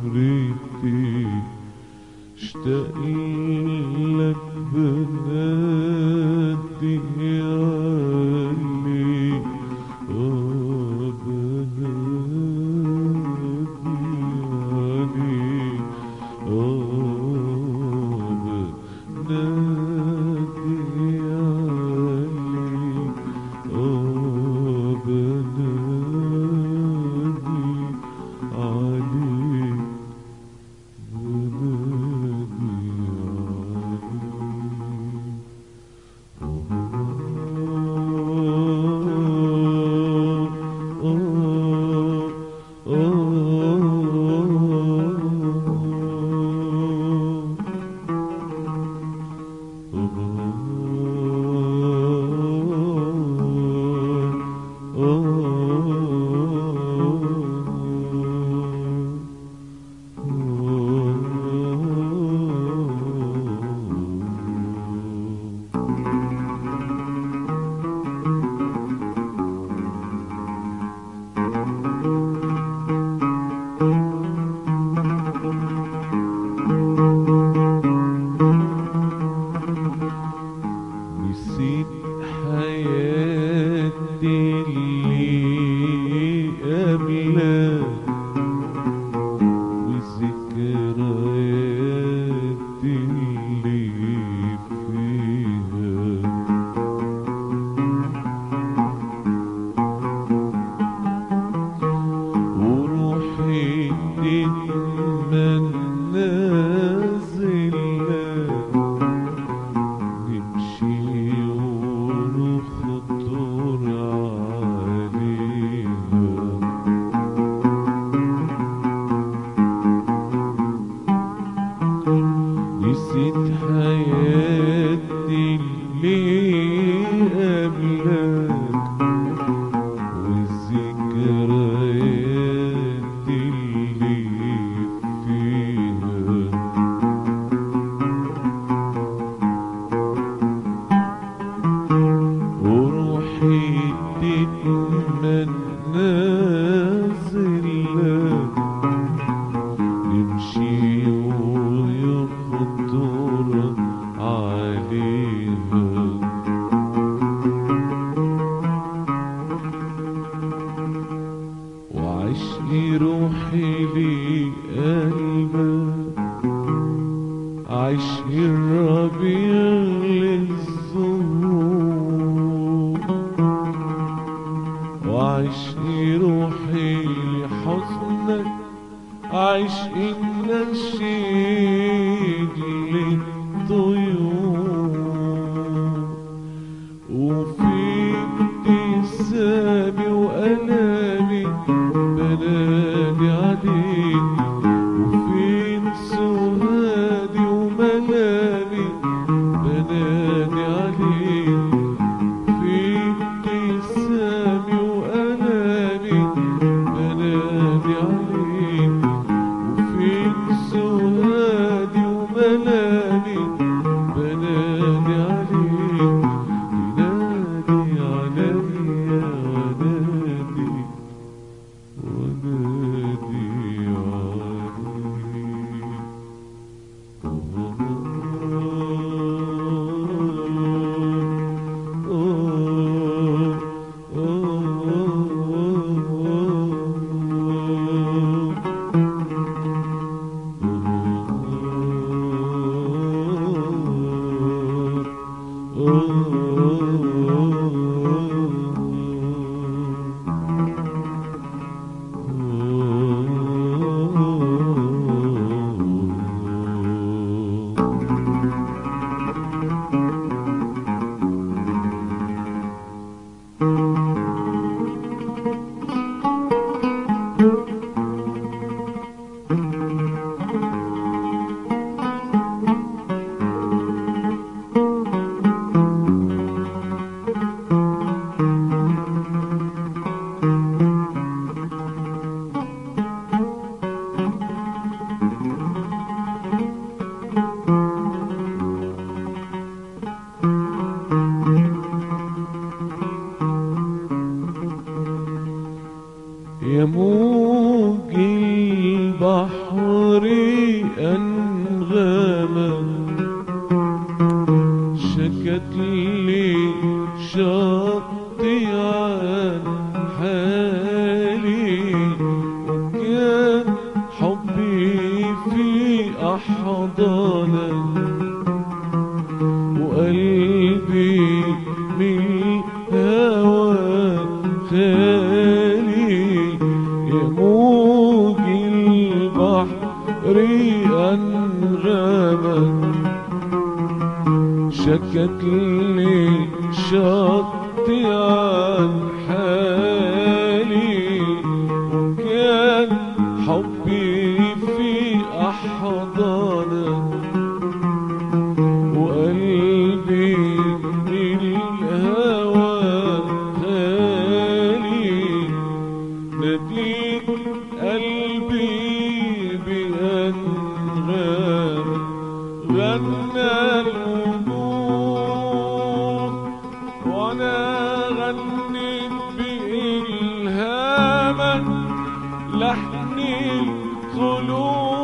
سهرتي اشتاق لك بنادي علي آه بنادي علي آه بنادي علي آه بنادي عليك نسيت حياتي اللي قبلك وذكرياتي اللي فيها وروحي تتمنى زلك نمشي ونخطر عليها نسيت حياتي اللي قبلك والذكريات اللي فيها وروحي تتمنى زلك نمشي ويخطر عليها وعشقي روحي لقلبك عشق الربيع للزهور وعشق روحي لحزنك عشق النشيد للطيور وفي ابتسامي وألامي بنادي عليك وفين سهادي وملامي بنادي عليك في ابتسامي وألامي بنادي عليك وفين سهادي وملامي بنادي عليك ينادي عليا ونادي ونادي عليك بحري أنغاما شكت لي شطي عن حالي وكان حبي في أحضانك وقلبي من الهوى خالي يموج البحر أنغامك شكت لي شطي عن حالي وكان حبي في أحضانك وقلبي من الهوى خالي ناديك قلبي بأنغام غنى الوجوه وانا غنيت بإلهامك لحن الخلود